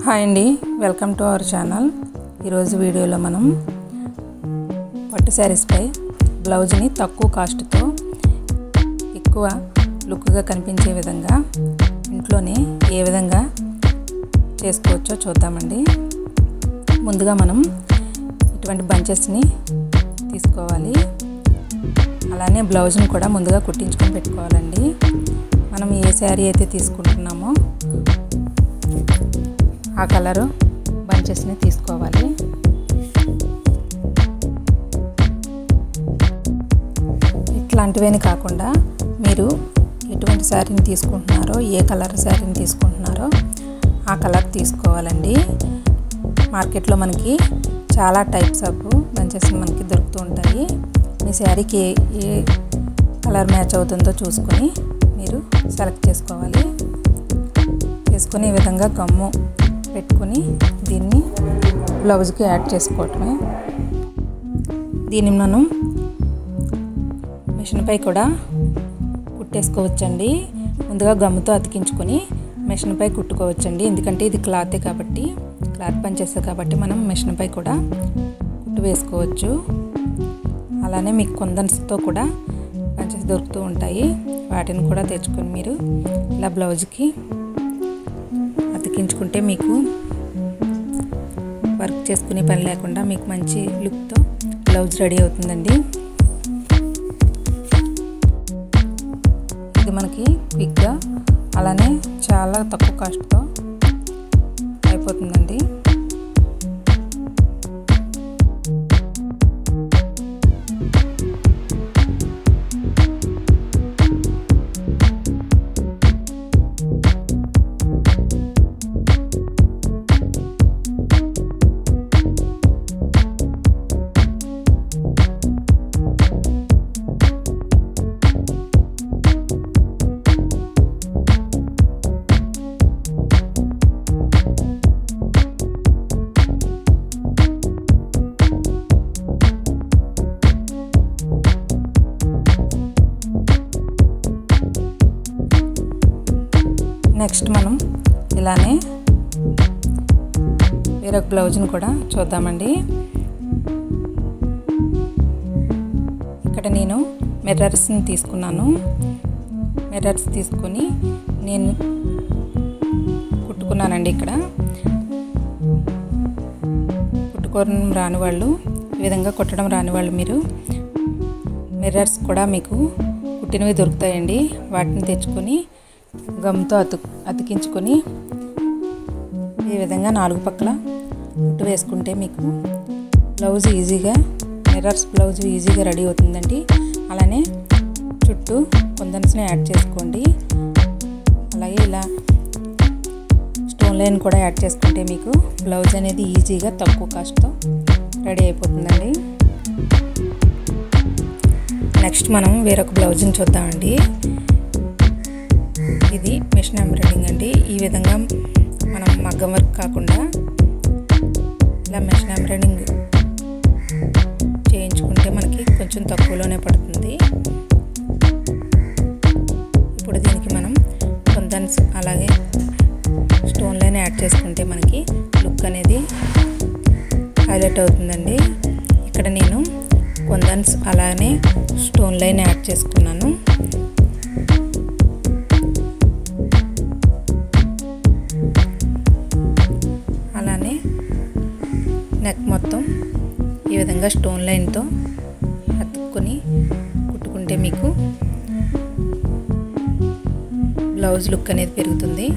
hi అండి welcome to our channel ఈరోజు వీడియోలో మనం పట్టు శారీస్పై బ్లౌజ్ని తక్కువ కాస్ట్తో ఎక్కువ లుక్గా కనిపించే విధంగా ఇంట్లోనే ఏ విధంగా చేసుకోవచ్చో చూద్దామండి ముందుగా మనం ఇటువంటి బంచెస్ని తీసుకోవాలి అలానే బ్లౌజ్ని కూడా ముందుగా కుట్టించుకొని పెట్టుకోవాలండి మనం ఏ శారీ అయితే తీసుకుంటున్నామో ఆ కలరు బంచెస్ని తీసుకోవాలి ఇట్లాంటివేని కాకుండా మీరు ఎటువంటి శారీని తీసుకుంటున్నారో ఏ కలర్ శారీని తీసుకుంటున్నారో ఆ కలర్ తీసుకోవాలండి మార్కెట్లో మనకి చాలా టైప్స్ ఆఫ్ బంచెస్ మనకి దొరుకుతూ ఉంటాయి మీ శారీకి ఏ ఏ కలర్ మ్యాచ్ అవుతుందో చూసుకొని మీరు సెలెక్ట్ చేసుకోవాలి చేసుకుని ఈ విధంగా గమ్ము పెట్టుకొని దీన్ని బ్లౌజ్కి యాడ్ చేసుకోవటమే దీన్ని మనం మిషన్పై కూడా కుట్టేసుకోవచ్చండి ముందుగా గమ్ముతో అతికించుకొని మిషన్పై కుట్టుకోవచ్చండి ఎందుకంటే ఇది క్లాతే కాబట్టి క్లాత్ పని చేస్తే కాబట్టి మనం మిషన్పై కూడా కుట్టు వేసుకోవచ్చు అలానే మీకు కొందన్స్తో కూడా పంచెస్ దొరుకుతూ ఉంటాయి వాటిని కూడా తెచ్చుకొని మీరు ఇలా బ్లౌజ్కి అతికించుకుంటే మీకు వర్క్ చేసుకునే పని లేకుండా మీకు మంచి లుక్తో బ్లౌజ్ రెడీ అవుతుందండి ఇది మనకి క్విక్గా అలానే చాలా తక్కువ కాస్ట్తో అయిపోతుందండి నెక్స్ట్ మనం ఇలానే వేరొక బ్లౌజ్ని కూడా చూద్దామండి ఇక్కడ నేను మిర్రర్స్ని తీసుకున్నాను మిర్రర్స్ తీసుకొని నేను కుట్టుకున్నానండి ఇక్కడ కుట్టుకోవడం రాని వాళ్ళు ఈ విధంగా కుట్టడం రాని వాళ్ళు మీరు మిర్రర్స్ కూడా మీకు కుట్టినవి దొరుకుతాయండి వాటిని తెచ్చుకొని గమ్తో అతు అతికించుకొని ఈ విధంగా నాలుగు పక్కల కుట్టు వేసుకుంటే మీకు బ్లౌజ్ ఈజీగా మిర్రర్స్ బ్లౌజ్ ఈజీగా రెడీ అవుతుందండి అలానే చుట్టూ కొందన్స్ని యాడ్ చేసుకోండి అలాగే ఇలా స్టోన్ లైన్ కూడా యాడ్ చేసుకుంటే మీకు బ్లౌజ్ అనేది ఈజీగా తక్కువ కాస్ట్తో రెడీ అయిపోతుందండి నెక్స్ట్ మనం వేరొక బ్లౌజ్ని చూద్దామండి ఇది మిషన్ ఎంబ్రాయిడింగ్ అండి ఈ విధంగా మనం మగ్గం వర్క్ కాకుండా ఇలా మిషన్ ఎంబ్రాయిడింగ్ చేయించుకుంటే మనకి కొంచెం తక్కువలోనే పడుతుంది ఇప్పుడు దీనికి మనం కొందన్స్ అలాగే స్టోన్ లైన్ యాడ్ చేసుకుంటే మనకి లుక్ అనేది హైలైట్ అవుతుందండి ఇక్కడ నేను కొందన్స్ అలానే స్టోన్ లైన్ యాడ్ చేసుకున్నాను అలానే నెక్ మొత్తం ఈ విధంగా స్టోన్ లైన్తో అతుక్కొని కుట్టుకుంటే మీకు బ్లౌజ్ లుక్ అనేది పెరుగుతుంది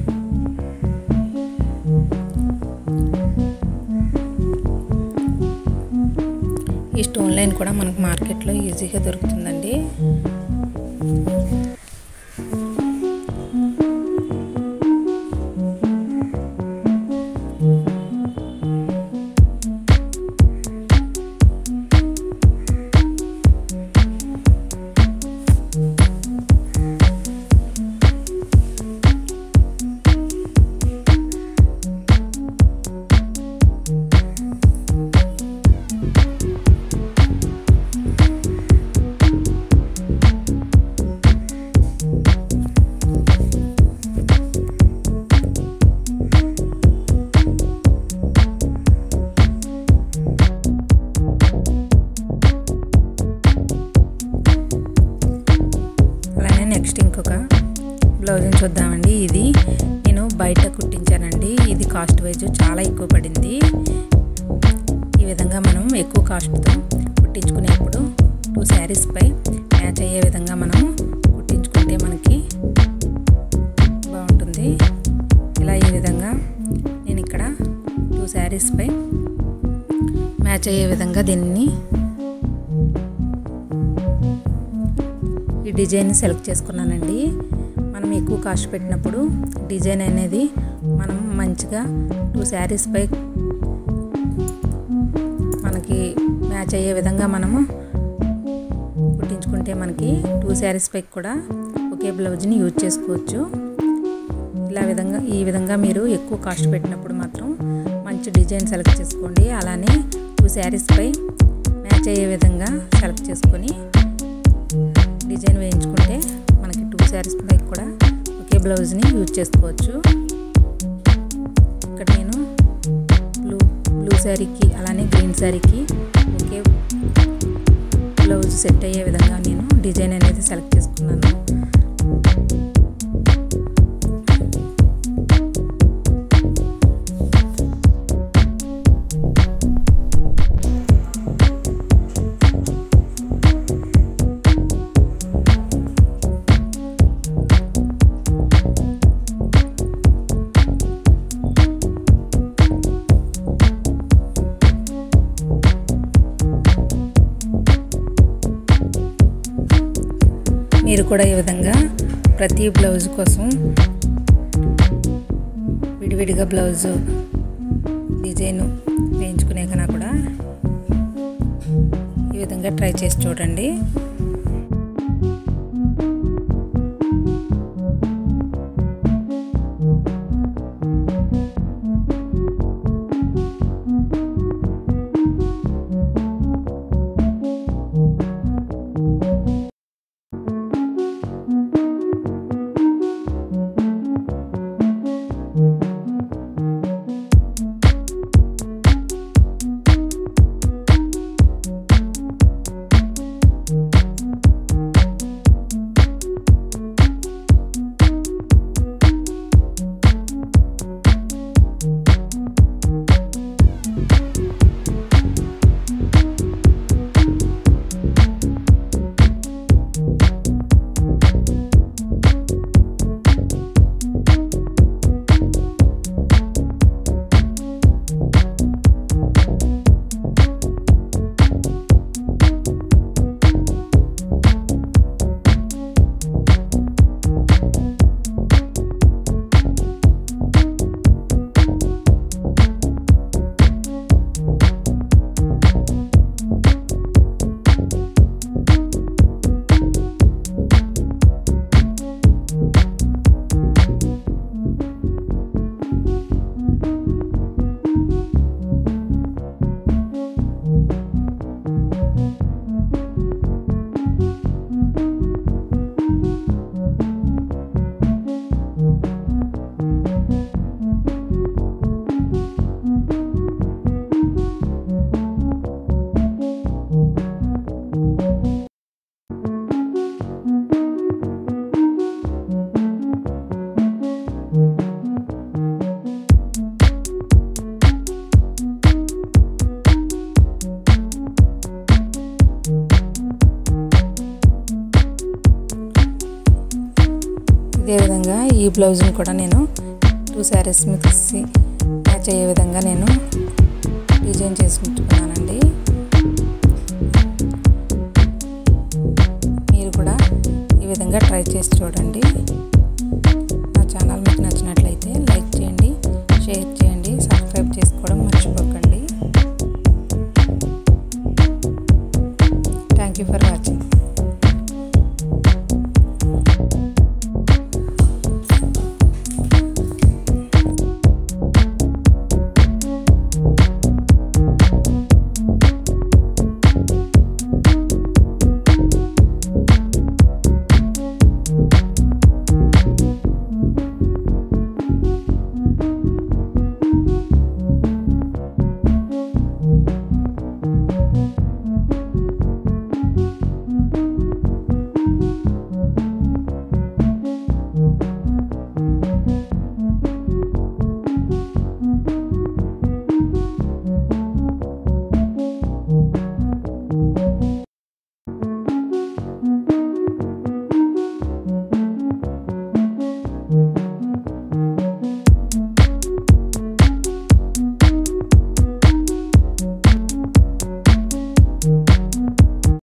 ఈ స్టోన్ లైన్ కూడా మనకు మార్కెట్లో ఈజీగా దొరుకుతుందండి కాస్ట్ వైజ్ చాలా ఎక్కువ పడింది ఈ విధంగా మనం ఎక్కువ కాస్ట్తో కుట్టించుకునేప్పుడు టూ శారీస్పై మ్యాచ్ అయ్యే విధంగా మనము కుట్టించుకుంటే మనకి బాగుంటుంది ఇలా ఈ విధంగా నేను ఇక్కడ టూ శారీస్పై మ్యాచ్ అయ్యే విధంగా దీన్ని ఈ డిజైన్ సెలెక్ట్ చేసుకున్నానండి మనం ఎక్కువ కాస్ట్ పెట్టినప్పుడు డిజైన్ అనేది మనం మంచిగా టూ శారీస్పై మనకి మ్యాచ్ అయ్యే విధంగా మనము కుట్టించుకుంటే మనకి టూ శారీస్ పైకి కూడా ఒకే బ్లౌజ్ని యూజ్ చేసుకోవచ్చు ఇలా విధంగా ఈ విధంగా మీరు ఎక్కువ కాస్ట్ పెట్టినప్పుడు మాత్రం మంచి డిజైన్ సెలెక్ట్ చేసుకోండి అలానే టూ శారీస్పై మ్యాచ్ అయ్యే విధంగా సెలెక్ట్ చేసుకొని డిజైన్ వేయించుకుంటే మనకి టూ శారీస్ పైకి కూడా ఒకే బ్లౌజ్ని యూజ్ చేసుకోవచ్చు ఇక్కడ నేను బ్లూ బ్లూ శారీకి అలానే గ్రీన్ శారీకి ఒకే బ్లౌజ్ సెట్ అయ్యే విధంగా నేను డిజైన్ అనేది సెలెక్ట్ చేసుకున్నాను మీరు కూడా ఈ విధంగా ప్రతి బ్లౌజ్ కోసం విడివిడిగా బ్లౌజు డిజైన్ వేయించుకునే కన్నా కూడా ఈ విధంగా ట్రై చేసి చూడండి ఇదే విధంగా ఈ బ్లౌజ్ని కూడా నేను టూ శారీస్ మిక్స్ మ్యాచ్ అయ్యే విధంగా నేను డిజైన్ చేసుకుంటున్నానండి మీరు కూడా ఈ విధంగా ట్రై చేసి చూడండి నా ఛానల్ మీకు